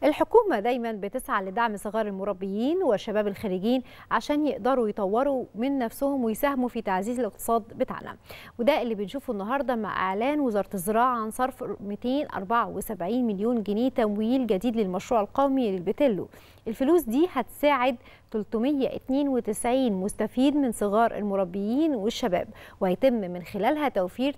الحكومة دايما بتسعى لدعم صغار المربيين والشباب الخريجين عشان يقدروا يطوروا من نفسهم ويساهموا في تعزيز الاقتصاد بتاعنا وده اللي بنشوفه النهاردة مع إعلان وزارة الزراعة عن صرف 274 مليون جنيه تمويل جديد للمشروع القومي للبتلو الفلوس دي هتساعد 392 مستفيد من صغار المربيين والشباب وهيتم من خلالها توفير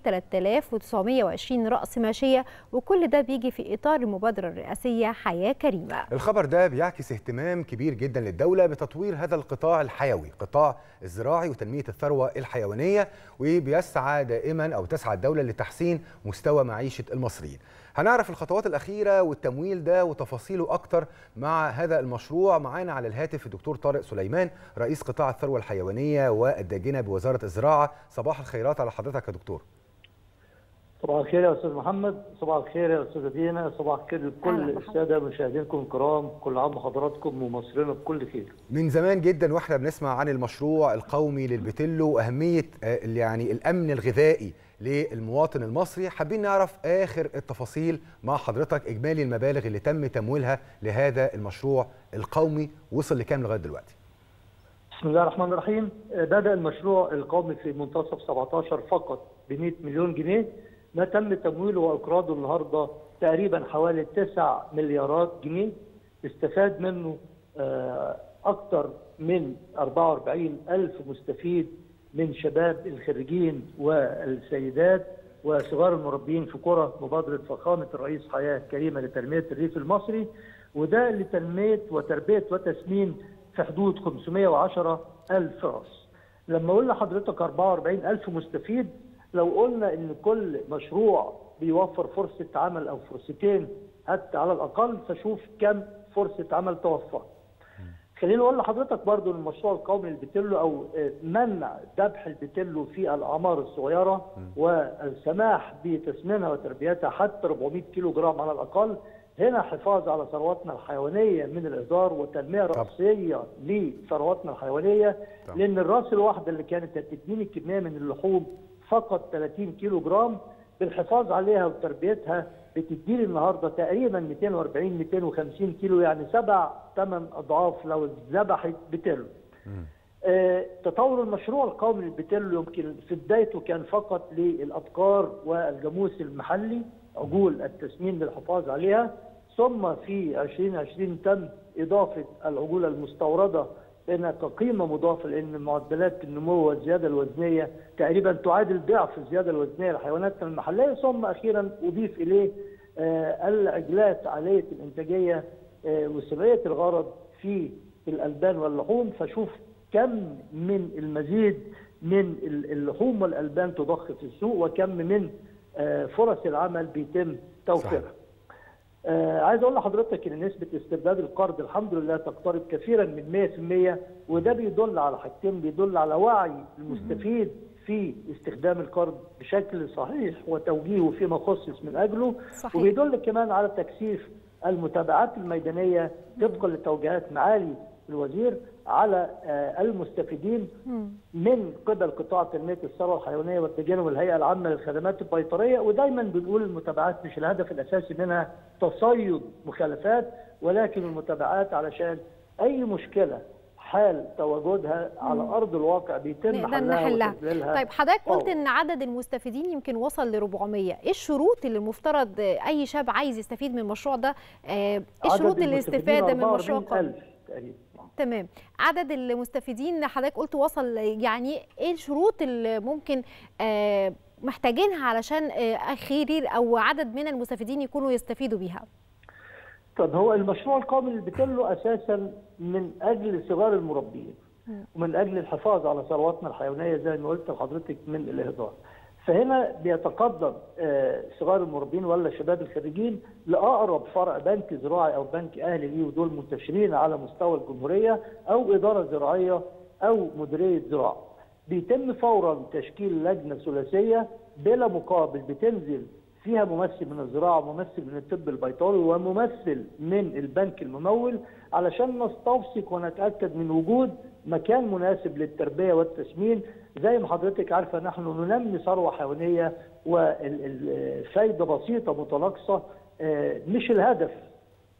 3920 رأس ماشية وكل ده بيجي في إطار المبادرة الرئاسية حياة كريمة الخبر ده بيعكس اهتمام كبير جدا للدولة بتطوير هذا القطاع الحيوي قطاع الزراعي وتنمية الثروة الحيوانية وبيسعى دائما أو تسعى الدولة لتحسين مستوى معيشة المصريين هنعرف الخطوات الأخيرة والتمويل ده وتفاصيله أكتر مع هذا المشروع معانا على الهاتف الدكتور طارق سليمان رئيس قطاع الثروة الحيوانية والداجنة بوزارة الزراعة صباح الخيرات على حضرتك يا دكتور صباح الخير يا استاذ محمد صباح الخير يا استاذه دينا صباح الخير لكل الساده مشاهدينكم الكرام كل عام وحضراتكم ومصرنا بكل خير من زمان جدا واحنا بنسمع عن المشروع القومي للبتلو واهميه يعني الامن الغذائي للمواطن المصري حابين نعرف اخر التفاصيل مع حضرتك اجمالي المبالغ اللي تم تمويلها لهذا المشروع القومي وصل لكام لغايه دلوقتي بسم الله الرحمن الرحيم بدا المشروع القومي في منتصف 17 فقط ب 100 مليون جنيه ما تم تمويله واقراضه النهارده تقريبا حوالي 9 مليارات جنيه استفاد منه اكثر من 44 الف مستفيد من شباب الخريجين والسيدات وصغار المربيين في قرى مبادره فخامه الرئيس حياه كريمه لتنميه الريف المصري وده لتنميه وتربيه وتسمين في حدود 510 الف راس. لما اقول لحضرتك 44 الف مستفيد لو قلنا ان كل مشروع بيوفر فرصه عمل او فرصتين حتى على الاقل فشوف كم فرصه عمل توفر. خليني اقول لحضرتك برضو المشروع القومي للبتلو او منع ذبح البتلو في الاعمار الصغيره والسماح بتسمينها وتربيتها حتى 400 كيلو جرام على الاقل هنا حفاظ على ثرواتنا الحيوانيه من الاهدار وتنميه راسيه لثرواتنا الحيوانيه لان الراس الواحده اللي كانت هتديني كميه من اللحوم فقط 30 كيلو جرام بالحفاظ عليها وتربيتها بتديني النهارده تقريبا 240 250 كيلو يعني سبع ثمان اضعاف لو اتذبحت بتلو. آه تطور المشروع القومي للبتلو يمكن في بدايته كان فقط للابقار والجاموس المحلي عجول التسمين للحفاظ عليها ثم في 2020 تم اضافه العجول المستورده لانها كقيمه مضافه لان معدلات النمو والزياده الوزنيه تقريبا تعادل ضعف الزياده الوزنيه للحيوانات المحليه ثم اخيرا اضيف اليه آه العجلات عاليه الانتاجيه آه وسريه الغرض في الالبان واللحوم فشوف كم من المزيد من اللحوم والالبان تضخ في السوق وكم من آه فرص العمل بيتم توفيرها. آه عايز اقول لحضرتك ان نسبه استرداد القرض الحمد لله تقترب كثيرا من 100% وده بيدل على حاجتين بيدل على وعي المستفيد في استخدام القرض بشكل صحيح وتوجيهه فيما خصص من اجله صحيح. وبيدل كمان على تكثيف المتابعات الميدانيه طبقا لتوجيهات معالي الوزير على آه المستفيدين من قبل قطاع تنميه الثروه الحيوانيه والتجانب والهيئه العامه للخدمات البيطريه ودايما بنقول المتابعات مش الهدف الاساسي منها تصيد مخالفات ولكن المتابعات علشان اي مشكله حال تواجدها على ارض الواقع بيتم حلها وتذليلها طيب حضرتك قلت ان عدد المستفيدين يمكن وصل ل 400 ايه الشروط اللي المفترض اي شاب عايز يستفيد من المشروع ده ايه شروط الاستفاده من المشروع تقريبا تمام عدد المستفيدين حضرتك قلت وصل يعني ايه الشروط اللي ممكن آه محتاجينها علشان آه اخيري او عدد من المستفيدين يكونوا يستفيدوا بيها طب هو المشروع القومي اللي بتله اساسا من اجل صغار المربيين ومن اجل الحفاظ على ثرواتنا الحيوانيه زي ما قلت لحضرتك من الاهدار فهنا بيتقدم صغار المربين ولا شباب الخريجين لاقرب فرع بنك زراعي او بنك اهلي ليه ودول منتشرين على مستوى الجمهوريه او اداره زراعيه او مديريه زراعه. بيتم فورا تشكيل لجنه ثلاثيه بلا مقابل بتنزل فيها ممثل من الزراعه وممثل من الطب البيطري وممثل من البنك الممول علشان نستوثق ونتاكد من وجود مكان مناسب للتربيه والتسمين زي ما حضرتك عارفه نحن ننمي ثروه حيوانيه والفايده بسيطه متناقصه مش الهدف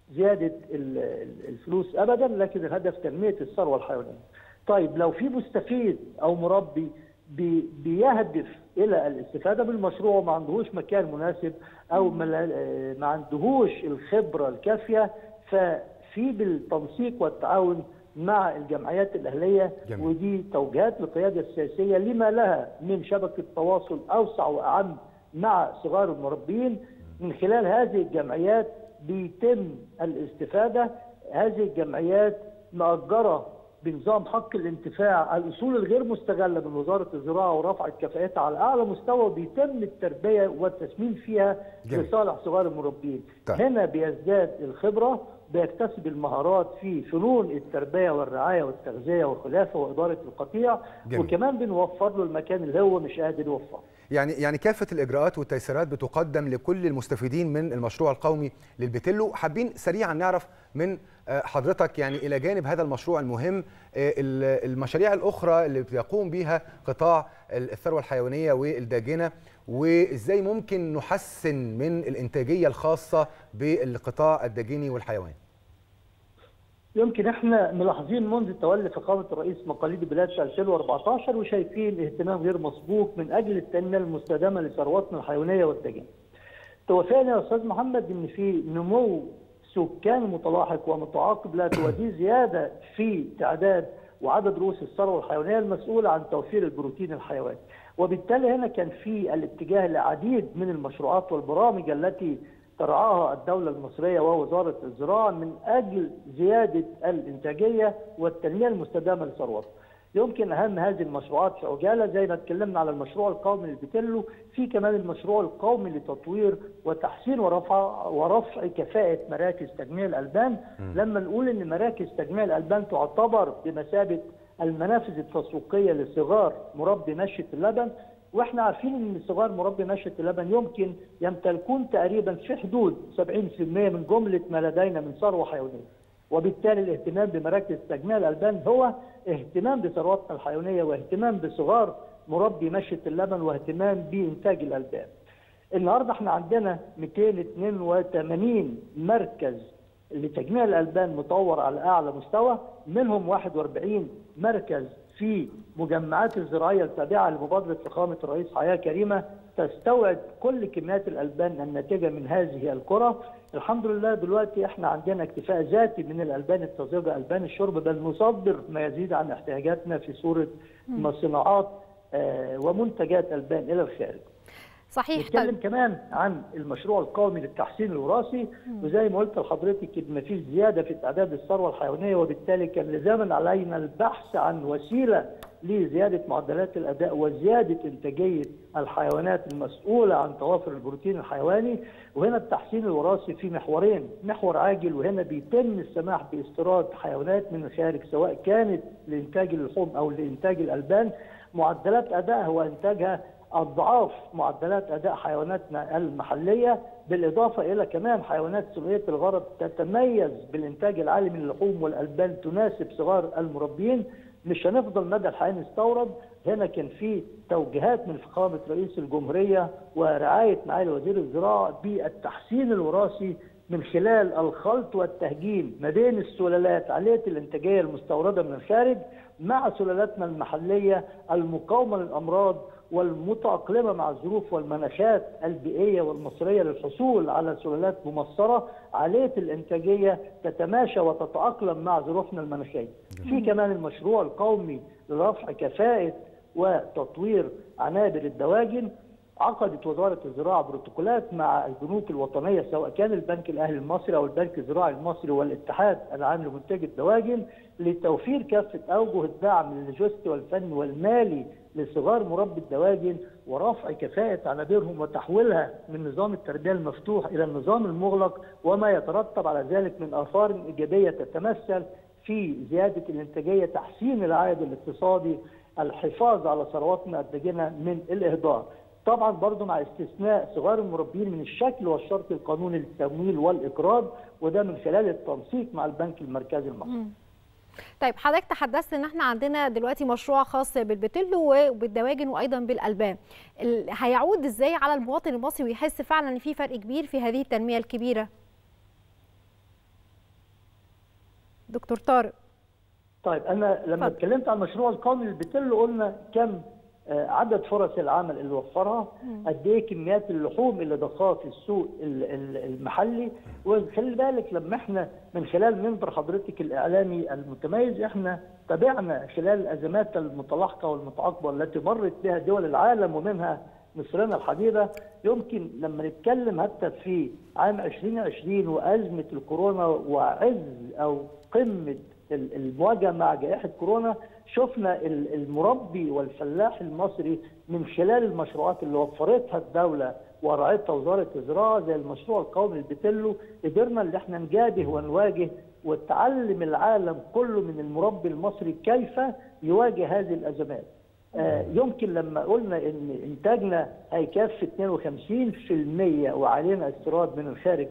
زياده الفلوس ابدا لكن الهدف تنميه الثروه الحيوانيه. طيب لو في مستفيد او مربي بي بيهدف الى الاستفاده من المشروع وما عندهوش مكان مناسب او ما عندهوش الخبره الكافيه ففي بالتنسيق والتعاون مع الجمعيات الاهليه جميل. ودي توجيهات للقياده السياسيه لما لها من شبكه تواصل اوسع واعم مع صغار المربين من خلال هذه الجمعيات بيتم الاستفاده هذه الجمعيات مأجره بنظام حق الانتفاع الاصول الغير مستغله من وزاره الزراعه ورفع كفاءتها على اعلى مستوى بيتم التربيه والتسمين فيها جميل. لصالح صغار المربين طيب. هنا بيزداد الخبره بيكتسب المهارات في فنون التربيه والرعايه والتغذيه والخلافه واداره القطيع جميل. وكمان بنوفر له المكان اللي هو مش قادر يوفره يعني يعني كافه الاجراءات والتيسيرات بتقدم لكل المستفيدين من المشروع القومي للبتلو حابين سريعا نعرف من حضرتك يعني الى جانب هذا المشروع المهم المشاريع الاخرى اللي بيقوم بها قطاع الثروه الحيوانيه والداجنه وازاي ممكن نحسن من الانتاجيه الخاصه بالقطاع الداجني والحيواني يمكن احنا ملاحظين منذ تولي فخامه الرئيس مقاليد البلاد في 2014 وشايفين اهتمام غير مسبوق من اجل التنميه المستدامه لثرواتنا الحيوانيه والداجنه. توافقنا يا استاذ محمد ان في نمو سكان متلاحق ومتعاقب لا تؤدي زياده في تعداد وعدد رؤوس الثروه الحيوانيه المسؤوله عن توفير البروتين الحيواني. وبالتالي هنا كان في الاتجاه لعديد من المشروعات والبرامج التي ترعاها الدولة المصرية ووزارة الزراعة من أجل زيادة الإنتاجية والتنمية المستدامة لثروتها. يمكن أهم هذه المشروعات في عجالة زي ما اتكلمنا على المشروع القومي للبتلو في كمان المشروع القومي لتطوير وتحسين ورفع ورفع كفاءة مراكز تجميع الألبان م. لما نقول إن مراكز تجميع الألبان تعتبر بمثابة المنافذ التسويقية لصغار مربي مشية اللبن واحنا عارفين ان صغار مربي مشية اللبن يمكن يمتلكون تقريبا في حدود 70% من جملة ما لدينا من ثروة حيوانية وبالتالي الاهتمام بمراكز تجميع الألبان هو اهتمام بثرواتنا الحيوانية واهتمام بصغار مربي مشية اللبن واهتمام بإنتاج الألبان النهاردة احنا عندنا 282 مركز لتجميع الألبان مطور على أعلى مستوى منهم 41 مركز في مجمعات الزراعية التابعة لمبادرة فخامة الرئيس حياة كريمة تستوعب كل كميات الألبان الناتجة من هذه القرى الحمد لله دلوقتي احنا عندنا اكتفاء ذاتي من الألبان الطازجة ألبان الشرب بل نصدر ما يزيد عن احتياجاتنا في صورة صناعات آه ومنتجات ألبان إلى الخارج صحيح نتكلم طيب. كمان عن المشروع القومي للتحسين الوراثي وزي ما قلت لحضرتك ان مفيش زياده في تعداد الثروه الحيوانيه وبالتالي كان لزاما علينا البحث عن وسيله لزياده معدلات الاداء وزياده انتاجيه الحيوانات المسؤوله عن توافر البروتين الحيواني وهنا التحسين الوراثي في محورين محور عاجل وهنا بيتم السماح باستيراد حيوانات من الخارج سواء كانت لانتاج اللحوم او لانتاج الالبان معدلات ادائها وانتاجها اضعاف معدلات اداء حيواناتنا المحليه بالاضافه الى كمان حيوانات ثنائيه الغرض تتميز بالانتاج العالي من اللحوم والالبان تناسب صغار المربين مش هنفضل مدى الحياه نستورد هنا كان في توجيهات من فخامه رئيس الجمهوريه ورعايه معالي وزير الزراعه بالتحسين الوراثي من خلال الخلط والتهجين ما بين السلالات عاليه الانتاجيه المستورده من الخارج مع سلالاتنا المحليه المقاومه للامراض والمتأقلمة مع الظروف والمناخات البيئية والمصرية للحصول على سلالات ممصرة عالية الإنتاجية تتماشى وتتأقلم مع ظروفنا المناخية. في كمان المشروع القومي لرفع كفاءة وتطوير عنابر الدواجن عقدت وزارة الزراعة بروتوكولات مع البنوك الوطنية سواء كان البنك الأهلي المصري أو البنك الزراعي المصري والاتحاد العام لمنتج الدواجن لتوفير كافة أوجه الدعم اللوجستي والفني والمالي لصغار مربي الدواجن ورفع كفاءة عنابرهم وتحويلها من نظام التربية المفتوح إلى النظام المغلق وما يترتب على ذلك من آثار إيجابية تتمثل في زيادة الإنتاجية تحسين العائد الاقتصادي الحفاظ على ثرواتنا الداجنة من الإهدار طبعا برضو مع استثناء صغار المربين من الشكل والشرط القانوني للتمويل والإقراض وده من خلال التنسيق مع البنك المركزي المصري طيب حضرتك تحدثت ان احنا عندنا دلوقتي مشروع خاص بالبتلو وبالدواجن وايضا بالالبان هيعود ازاي على المواطن المصري ويحس فعلا ان في فرق كبير في هذه التنميه الكبيره دكتور طارق طيب انا لما اتفضل. اتكلمت عن المشروع القومي للبتل قلنا كم آه، عدد فرص العمل اللي وفرها قد ايه كميات اللحوم اللي ضخها في السوق ال- ال- المحلي وخلي بالك لما احنا من خلال منبر حضرتك الاعلامي المتميز احنا تابعنا خلال الازمات المتلاحقه والمتعاقبه التي مرت بها دول العالم ومنها مصرنا الحبيبه يمكن لما نتكلم حتى في عام 2020 وازمه الكورونا وعز او قمه ال- المواجهه مع جائحه كورونا شفنا ال- المربي والفلاح المصري من خلال المشروعات اللي وفرتها الدوله ورعتها وزاره الزراعه زي المشروع القومي البتلو قدرنا ان احنا نجابه ونواجه وتعلم العالم كله من المربي المصري كيف يواجه هذه الازمات. آه، يمكن لما قلنا ان انتاجنا هيكفي 52% وعلينا استيراد من الخارج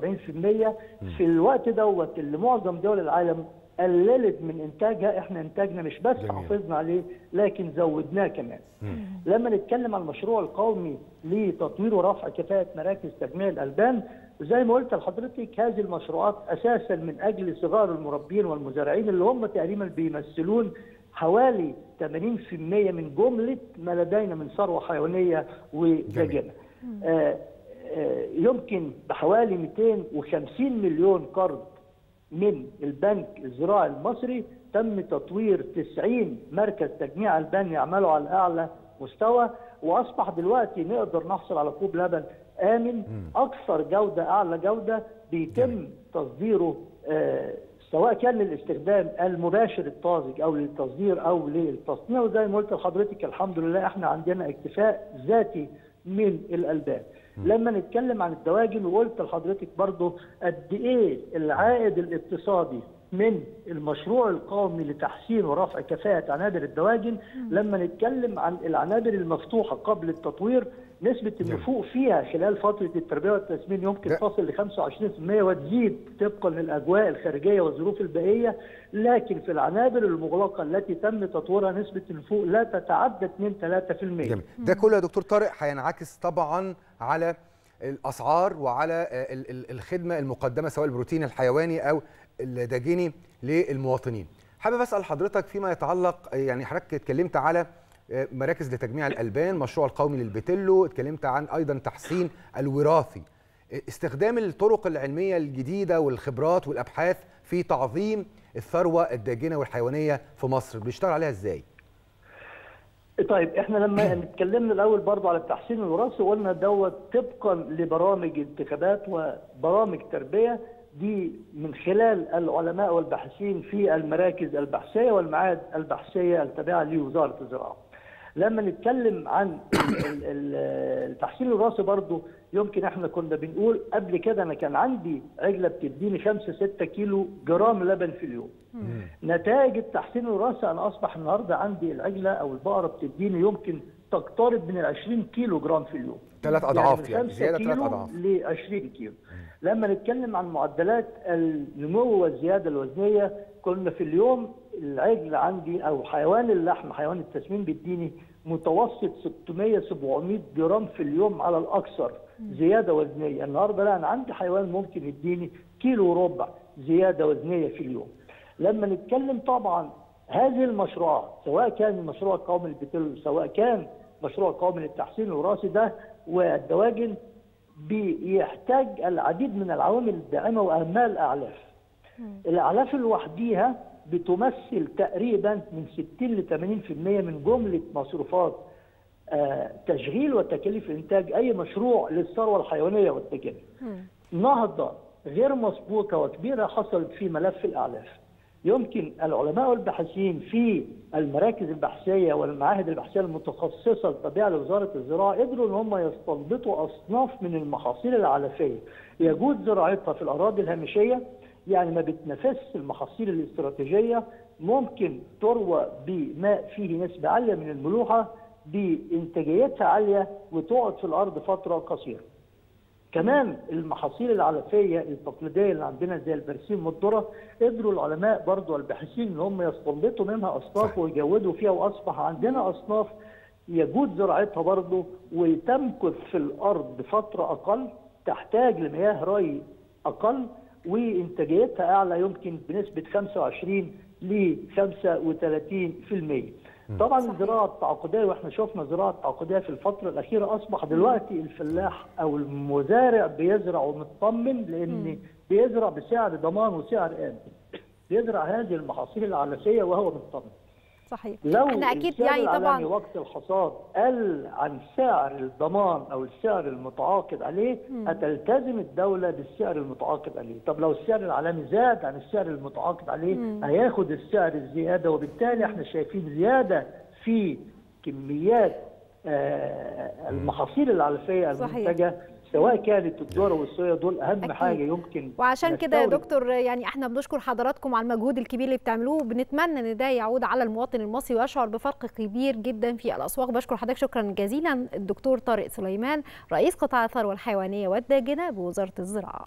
48% في الوقت دوت اللي معظم دول العالم قللت من انتاجها احنا انتاجنا مش بس جميل. حافظنا عليه لكن زودناه كمان. لما نتكلم عن المشروع القومي لتطوير ورفع كفاءة مراكز تجميع الألبان زي ما قلت لحضرتك هذه المشروعات أساسا من أجل صغار المربين والمزارعين اللي هم تقريبا بيمثلون حوالي 80% من جملة ما لدينا من ثروة حيوانية وداجنة. آه آه يمكن بحوالي 250 مليون قرض من البنك الزراعي المصري تم تطوير 90 مركز تجميع البان يعملوا على اعلى مستوى واصبح دلوقتي نقدر نحصل على كوب لبن امن اكثر جوده اعلى جوده بيتم تصديره آه سواء كان للاستخدام المباشر الطازج او للتصدير او للتصنيع وزي ما قلت لحضرتك الحمد لله احنا عندنا اكتفاء ذاتي من الالبان لما نتكلم عن الدواجن وقلت لحضرتك برضو قد ايه العائد الاقتصادي من المشروع القومي لتحسين ورفع كفاءة عنابر الدواجن لما نتكلم عن العنابر المفتوحة قبل التطوير نسبة النفوق فيها خلال فترة التربية والتسمين يمكن ده- تصل ل 25% وتزيد طبقا للأجواء الخارجية والظروف البيئية لكن في العنابر المغلقة التي تم تطويرها نسبة النفوق لا تتعدى 2-3% جميل ده كله يا دكتور طارق هينعكس طبعا على الاسعار وعلى آه، ال- ال- الخدمه المقدمه سواء البروتين الحيواني او الداجني للمواطنين حابب اسال حضرتك فيما يتعلق يعني حضرتك اتكلمت على آه، مراكز لتجميع الالبان مشروع القومي للبتلو اتكلمت عن ايضا تحسين الوراثي استخدام الطرق العلميه الجديده والخبرات والابحاث في تعظيم الثروه الداجنه والحيوانيه في مصر بنشتغل عليها ازاي طيب احنا لما اتكلمنا الاول برضه على التحسين الوراثي وقلنا دوت طبقا لبرامج انتخابات وبرامج تربيه دي من خلال العلماء والباحثين في المراكز البحثيه والمعاهد البحثيه التابعه لوزاره الزراعه. لما نتكلم عن ال- ال- ال- التحسين الوراثي برضه يمكن احنا كنا بنقول قبل كده انا كان عندي عجله بتديني 5 6 كيلو جرام لبن في اليوم. نتائج التحسين الوراثي انا اصبح النهارده عندي العجله او البقره بتديني يمكن تقترب من ال 20 كيلو جرام في اليوم. ثلاث اضعاف من يعني 5 زياده ثلاث كيلو اضعاف ل 20 كيلو. لما نتكلم عن معدلات النمو والزياده الوزنيه كنا في اليوم العجل عندي او حيوان اللحم حيوان التسمين بيديني متوسط 600 700 جرام في اليوم على الاكثر زياده وزنيه النهارده لا انا عندي حيوان ممكن يديني كيلو وربع زياده وزنيه في اليوم لما نتكلم طبعا هذه المشروعات سواء كان المشروع القومي للبترول سواء كان مشروع قومي للتحسين الوراثي ده والدواجن بيحتاج العديد من العوامل الداعمه واهمها الاعلاف. الاعلاف لوحديها بتمثل تقريبا من 60 ل 80% من جمله مصروفات آه، تشغيل وتكاليف انتاج اي مشروع للثروه الحيوانيه والتجاريه. نهضه غير مسبوقه وكبيره حصلت في ملف الاعلاف. يمكن العلماء والباحثين في المراكز البحثيه والمعاهد البحثيه المتخصصه التابعه لوزاره الزراعه قدروا ان هم يستنبطوا اصناف من المحاصيل العلفيه يجوز زراعتها في الاراضي الهامشيه يعني ما بتنافسش المحاصيل الاستراتيجيه ممكن تروى بماء فيه نسبه عاليه من الملوحه بانتاجيتها عاليه وتقعد في الارض فتره قصيره. كمان المحاصيل العلفيه التقليديه اللي عندنا زي البرسيم والذره قدروا العلماء برضو الباحثين ان هم يستنبطوا منها اصناف ويجودوا فيها واصبح عندنا اصناف يجوز زراعتها برضو وتمكث في الارض فتره اقل تحتاج لمياه ري اقل وانتاجيتها اعلى يمكن بنسبه 25 ل 35% طبعا الزراعه التعاقديه واحنا شفنا زراعه التعاقديه في الفتره الاخيره اصبح دلوقتي الفلاح او المزارع بيزرع ومطمن لان بيزرع بسعر ضمان وسعر امن بيزرع هذه المحاصيل العلفيه وهو مطمن صحيح لو احنا اكيد السعر يعني العالمي طبعا وقت الحصاد قل عن سعر الضمان او السعر المتعاقد عليه هتلتزم الدوله بالسعر المتعاقد عليه طب لو السعر العالمي زاد عن السعر المتعاقد عليه هياخد السعر الزياده وبالتالي احنا شايفين زياده في كميات آه، المحاصيل العلفيه صحيح. المنتجه سواء كانت الذره والصويا دول اهم أكيد. حاجه يمكن وعشان كده يا نستورد. دكتور يعني احنا بنشكر حضراتكم على المجهود الكبير اللي بتعملوه بنتمنى ان ده يعود على المواطن المصري ويشعر بفرق كبير جدا في الاسواق بشكر حضرتك شكرا جزيلا الدكتور طارق سليمان رئيس قطاع الثروه الحيوانيه والداجنه بوزاره الزراعه